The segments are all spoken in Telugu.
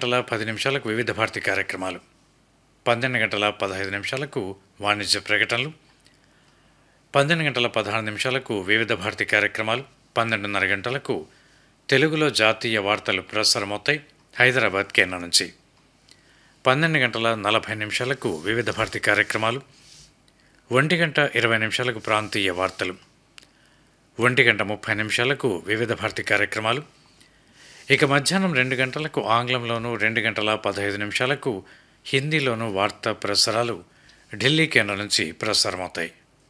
గంటల పది నిమిషాలకు వివిధ భారతి కార్యక్రమాలు పన్నెండు గంటల పదహైదు నిమిషాలకు వాణిజ్య ప్రకటనలు పన్నెండు గంటల పదహారు నిమిషాలకు వివిధ భారతి కార్యక్రమాలు పన్నెండున్నర గంటలకు తెలుగులో జాతీయ వార్తలు ప్రసారమవుతాయి హైదరాబాద్ కేంద్రం నుంచి పన్నెండు గంటల నలభై నిమిషాలకు వివిధ భారతి కార్యక్రమాలు ఒంటి గంట ఇరవై నిమిషాలకు ప్రాంతీయ వార్తలు ఒంటి గంట ముప్పై నిమిషాలకు వివిధ భారతి కార్యక్రమాలు ఇక మధ్యాహ్నం రెండు గంటలకు ఆంగ్లంలోనూ రెండు గంటల పదహైదు నిమిషాలకు హిందీలోనూ వార్తా ప్రసారాలు ఢిల్లీ కేంద్రం నుంచి ప్రసారమవుతాయి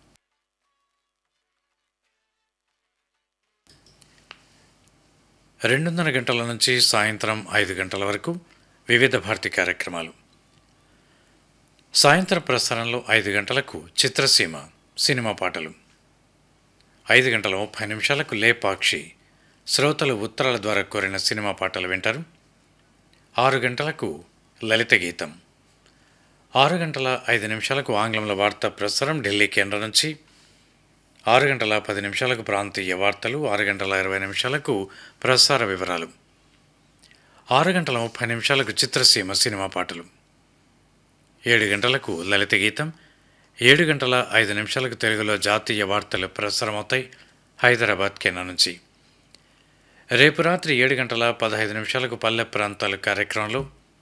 రెండున్నర గంటల నుంచి సాయంత్రం ఐదు గంటల వరకు వివిధ భారతి కార్యక్రమాలు సాయంత్రం ప్రసారంలో ఐదు గంటలకు చిత్రసీమ సినిమా పాటలు ఐదు గంటల ముప్పై నిమిషాలకు లేపాక్షి శ్రోతలు ఉత్తరాల ద్వారా కోరిన సినిమా పాటలు వింటారు ఆరు గంటలకు లలిత గీతం ఆరు గంటల ఐదు నిమిషాలకు ఆంగ్లంలో వార్తా ప్రసారం ఢిల్లీ కేంద్రం నుంచి ఆరు గంటల పది నిమిషాలకు ప్రాంతీయ వార్తలు ఆరు గంటల ఇరవై నిమిషాలకు ప్రసార వివరాలు ఆరు గంటల ముప్పై నిమిషాలకు చిత్రసీమ సినిమా పాటలు ఏడు గంటలకు లలిత గీతం ఏడు గంటల ఐదు నిమిషాలకు తెలుగులో జాతీయ వార్తలు ప్రసారమవుతాయి హైదరాబాద్ కేంద్రం నుంచి రేపు రాత్రి ఏడు గంటల పదహైదు నిమిషాలకు పల్లె ప్రాంతాలు కార్యక్రమంలో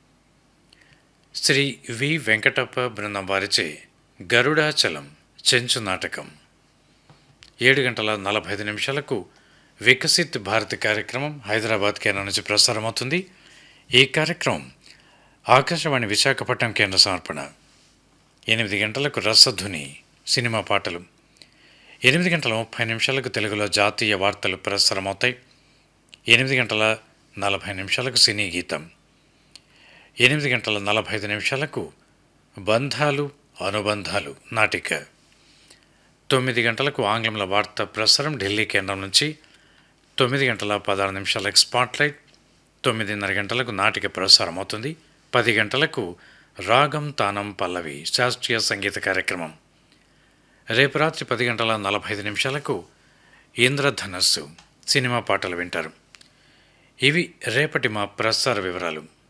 శ్రీ వి వెంకటప్ప బృందం వారిచే గరుడాచలం చెంచు నాటకం ఏడు గంటల నలభై ఐదు నిమిషాలకు వికసిత్ భారత్ కార్యక్రమం హైదరాబాద్ కేంద్రం నుంచి ప్రసారమవుతుంది ఈ కార్యక్రమం ఆకాశవాణి విశాఖపట్నం కేంద్ర సమర్పణ ఎనిమిది గంటలకు రసధుని సినిమా పాటలు ఎనిమిది గంటల ముప్పై నిమిషాలకు తెలుగులో జాతీయ వార్తలు ప్రసారమవుతాయి ఎనిమిది గంటల నలభై నిమిషాలకు సినీ గీతం ఎనిమిది గంటల నలభై ఐదు నిమిషాలకు బంధాలు అనుబంధాలు నాటిక తొమ్మిది గంటలకు ఆంగ్లంలో వార్తా ప్రసారం ఢిల్లీ కేంద్రం నుంచి తొమ్మిది గంటల పదహారు నిమిషాలకు స్పాట్లైట్ తొమ్మిదిన్నర గంటలకు నాటిక ప్రసారం అవుతుంది పది గంటలకు రాగం తానం పల్లవి శాస్త్రీయ సంగీత కార్యక్రమం రేపు రాత్రి పది గంటల నలభై ఐదు నిమిషాలకు ఇంద్రధనస్సు సినిమా పాటలు వింటారు ఇవి రేపటి మా ప్రసార వివరాలు